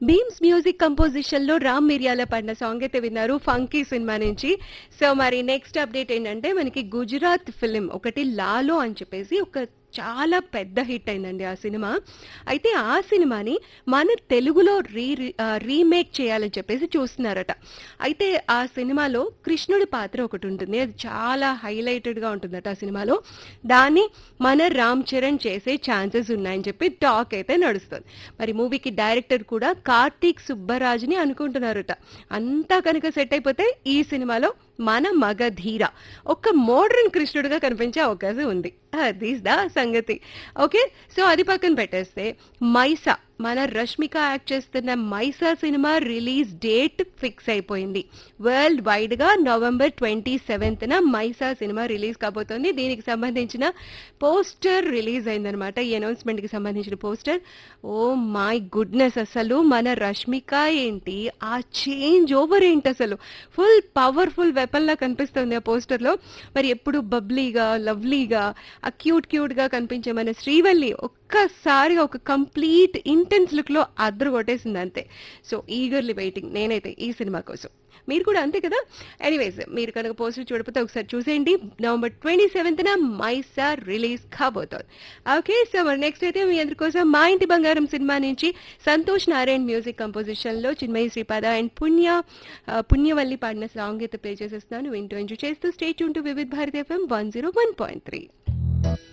beams music composition లో రామ్ మిర్యాల పాడిన song అయితే విన్నారు ఫంకీ సినిమా నుంచి సో మరి నెక్స్ట్ అప్డేట్ ఏంటంటే మనకి గుజరాత్ ఫిలిం ఒకటి లాలో అని చెప్పేసి ఒక చాలా పెద్ద హిట్ అయిందండి ఆ సినిమా అయితే ఆ సినిమాని మన తెలుగులో రీ ఆ, రీమేక్ చేయాలని చెప్పేసి చూస్తున్నారట అయితే ఆ సినిమాలో కృష్ణుడి పాత్ర ఒకటి ఉంటుంది అది చాలా హైలైటెడ్గా ఉంటుందట ఆ సినిమాలో దాన్ని మన రామ్ చరణ్ చేసే ఛాన్సెస్ ఉన్నాయని చెప్పి టాక్ అయితే నడుస్తుంది మరి మూవీకి డైరెక్టర్ కూడా కార్తీక్ సుబ్బరాజ్ని అనుకుంటున్నారట అంతా కనుక సెట్ అయిపోతే ఈ సినిమాలో మన మగధీర ఒక మోడర్న్ కృష్ణుడిగా కనిపించే అవకాశం ఉంది దిస్ ద సంగతి ఓకే సో అది పక్కన పెట్టేస్తే మైసా మన రష్మిక యాక్ట్ చేస్తున్న Mysaa cinema release date fix అయిపోయింది వరల్డ్ వైడ్ గా నవంబర్ ట్వంటీ సెవెంత్న మైసా సినిమా రిలీజ్ కాబోతోంది దీనికి సంబంధించిన పోస్టర్ రిలీజ్ అయిందనమాట ఈ అనౌన్స్మెంట్ కి సంబంధించిన పోస్టర్ ఓ మై గుడ్నెస్ అసలు మన రష్మిక ఏంటి ఆ చేంజ్ ఓవర్ ఏంటి అసలు ఫుల్ పవర్ఫుల్ వెపన్ లా కనిపిస్తుంది ఆ పోస్టర్ లో మరి ఎప్పుడు బబ్లీగా లవ్లీగా ఆ క్యూట్ క్యూట్ గా కనిపించే మన శ్రీవల్లి ఒక్కసారిగా ఒక కంప్లీట్ ఇంటెన్స్ లుక్ లో అద్దరు కొట్టేసింది అంతే సో ఈగర్లీ వెయిటింగ్ నేనైతే ఈ సినిమా కోసం మీరు కూడా అంతే కదా ఎనీవేస్ మీరు కనుక పోస్టర్ చూడకపోతే ఒకసారి చూసేయండి నవంబర్ ట్వంటీ సెవెంత్న మైసా రిలీజ్ కాబోతోంది ఓకే సో మరి నెక్స్ట్ అయితే మీ అందరి కోసం మా ఇంటి బంగారం సినిమా నుంచి సంతోష్ నారాయణ్ మ్యూజిక్ కంపోజిషన్ లో చిన్మయి శ్రీపాద అండ్ పుణ్య ఆ, పుణ్యవల్లి పాడిన సాంగ్ అయితే ప్లే చేసేస్తున్నాను వింటూ ఎంజాయ్ చేస్తూ stay tuned to Vividh Bharati FM one zero one point three